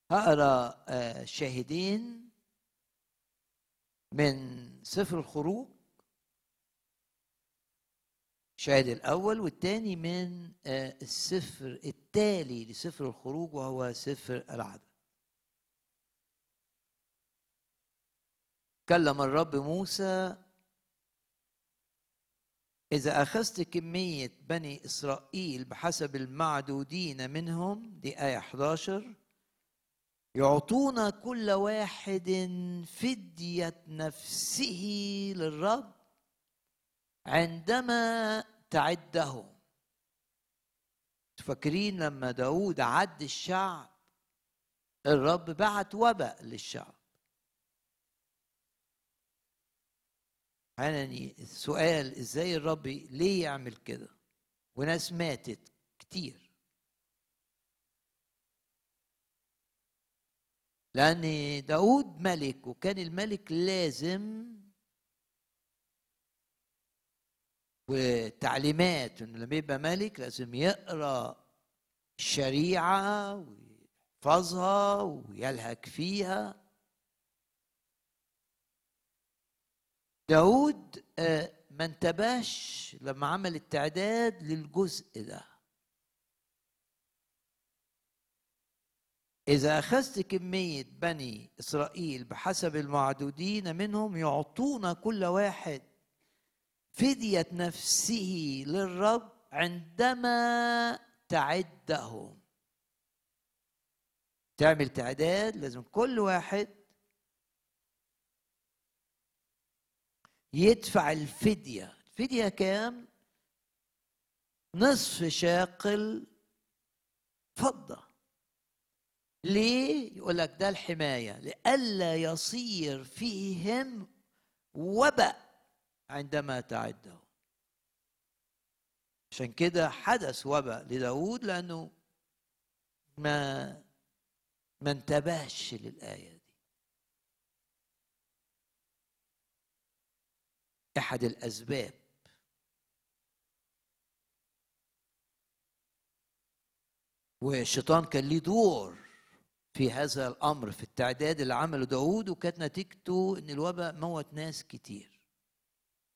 هقرا آه، شاهدين من سفر الخروج الشاهد الأول والثاني من آه، السفر التالي لسفر الخروج وهو سفر العدد كلم الرب موسى إذا أخذت كمية بني إسرائيل بحسب المعدودين منهم دي آية 11 يعطون كل واحد فدية نفسه للرب عندما تعدهم فاكرين لما داود عد الشعب الرب بعت وباء للشعب يعني السؤال ازاي الرب ليه يعمل كده وناس ماتت كتير لأن داود ملك وكان الملك لازم وتعليمات انه لما يبقى ملك لازم يقرا الشريعه ويحفظها ويلهك فيها داود آه، ما انتبهش لما عمل التعداد للجزء ده إذا أخذت كمية بني إسرائيل بحسب المعدودين منهم يعطون كل واحد فدية نفسه للرب عندما تعدهم تعمل تعداد لازم كل واحد يدفع الفدية الفدية كام نصف شاقل فضة ليه يقول لك ده الحماية لئلا يصير فيهم وبأ عندما تعده عشان كده حدث وباء لداود لأنه ما ما انتبهش للآية دي أحد الأسباب والشيطان كان ليه دور في هذا الأمر في التعداد اللي عمله داود وكانت نتيجته إن الوباء موت ناس كتير